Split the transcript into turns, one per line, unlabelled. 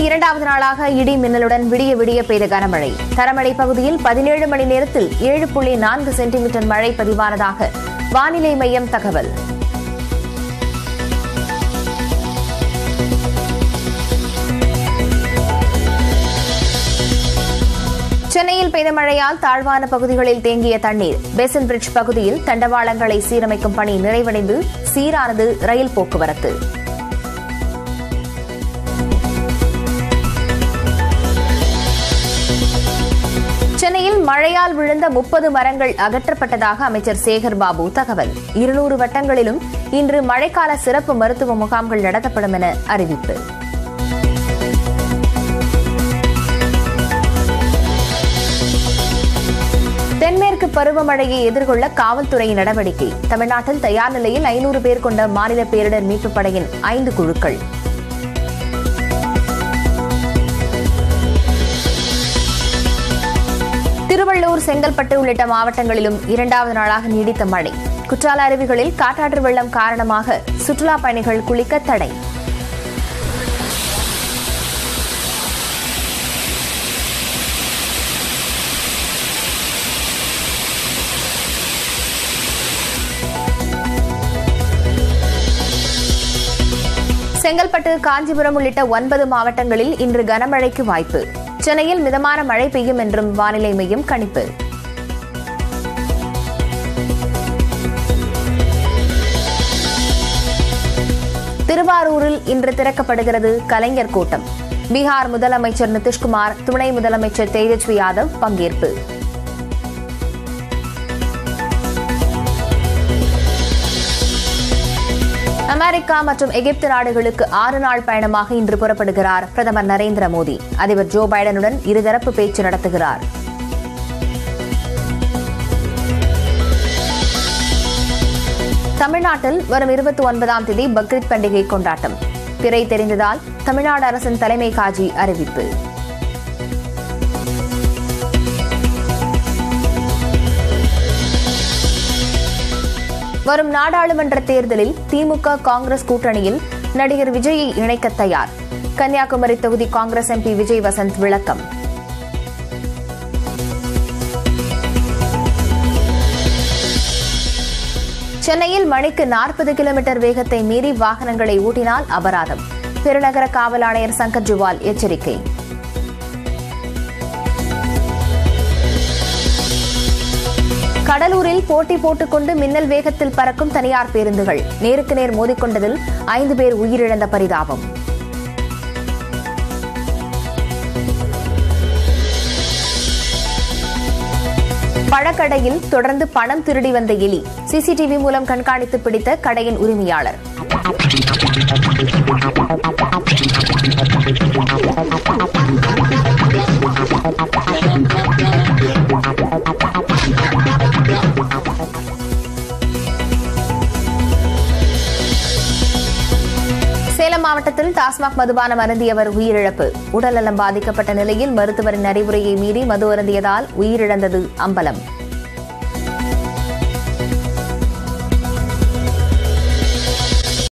இரண்டாவது நாளாக இடி மின்னலுடன் விடிய விடிய பெய்த கனமழை தரமடை பகுதியில் பதினேழு மணி நேரத்தில் ஏழு புள்ளி நான்கு சென்டிமீட்டர் மழை பதிவானதாக வானிலை மையம் தகவல் சென்னையில் பெய்த மழையால் தாழ்வான பகுதிகளில் தேங்கிய தண்ணீர் பேசன் பிரிட்ஜ் பகுதியில் தண்டவாளங்களை சீரமைக்கும் பணி நிறைவடைந்து சீரானது ரயில் போக்குவரத்து சென்னையில் மழையால் விழுந்த முப்பது மரங்கள் அகற்றப்பட்டதாக அமைச்சர் சேகர் பாபு தகவல் இருநூறு வட்டங்களிலும் இன்று மழைக்கால சிறப்பு மருத்துவ முகாம்கள் நடத்தப்படும் என அறிவிப்பு தென்மேற்கு பருவமழையை எதிர்கொள்ள காவல்துறை நடவடிக்கை தமிழ்நாட்டில் தயார் நிலையில் ஐநூறு பேர் கொண்ட மாநில பேரிடர் மீட்புப் படையின் ஐந்து குழுக்கள் திருவள்ளூர் செங்கல்பட்டு உள்ளிட்ட மாவட்டங்களிலும் இரண்டாவது நாளாக நீடித்த மழை குற்றால அருவிகளில் காட்டாற்று வெள்ளம் காரணமாக சுற்றுலாப் பயணிகள் குளிக்க தடை செங்கல்பட்டு காஞ்சிபுரம் உள்ளிட்ட ஒன்பது மாவட்டங்களில் இன்று கனமழைக்கு வாய்ப்பு சென்னையில் மிதமான மழை பெய்யும் என்றும் வானிலை மையம் கணிப்பு திருவாரூரில் இன்று திறக்கப்படுகிறது கலைஞர் கூட்டம் பீகார் முதலமைச்சர் நிதிஷ்குமார் துணை முதலமைச்சர் தேஜஸ்வி யாதவ் பங்கேற்பு அமெரிக்கா மற்றும் எகிப்து நாடுகளுக்கு ஆறு நாள் பயணமாக இன்று புறப்படுகிறார் பிரதமர் நரேந்திர மோடி அதிபர் ஜோ பைடனுடன் இருதரப்பு பேச்சு நடத்துகிறார் தமிழ்நாட்டில் வரும் இருபத்தி ஒன்பதாம் தேதி பக்ரீத் பண்டிகை கொண்டாட்டம் பிறை தெரிந்ததால் தமிழ்நாடு அரசின் தலைமை காஜி அறிவிப்பு வரும் நாடாளுமன்ற தேர்தலில் திமுக காங்கிரஸ் கூட்டணியில் நடிகர் விஜயை இணைக்க தயார் கன்னியாகுமரி தொகுதி காங்கிரஸ் எம்பி விஜய் வசந்த் விளக்கம் சென்னையில் மணிக்கு நாற்பது கிலோமீட்டர் வேகத்தை மீறி வாகனங்களை ஓட்டினால் அபராதம் பெருநகர காவல் ஆணையர் சங்கர் ஜுவால் எச்சரிக்கை கடலூரில் போட்டி போட்டுக்கொண்டு மின்னல் வேகத்தில் பறக்கும் தனியார் பேருந்துகள் நேருக்கு நேர் மோதிக்கொண்டதில் ஐந்து பேர் உயிரிழந்த பரிதாபம் பழக்கடையில் தொடர்ந்து பணம் திருடி வந்த எலி சிசிடிவி மூலம் கண்காணித்து பிடித்த கடையின் உரிமையாளர் சேலம் மாவட்டத்தில் டாஸ்மாக் மதுபானம் அருந்தியவர் உயிரிழப்பு உடல்நலம் பாதிக்கப்பட்ட நிலையில் மருத்துவரின் அறிவுரையை மீறி மது அருந்தியதால் உயிரிழந்தது அம்பலம்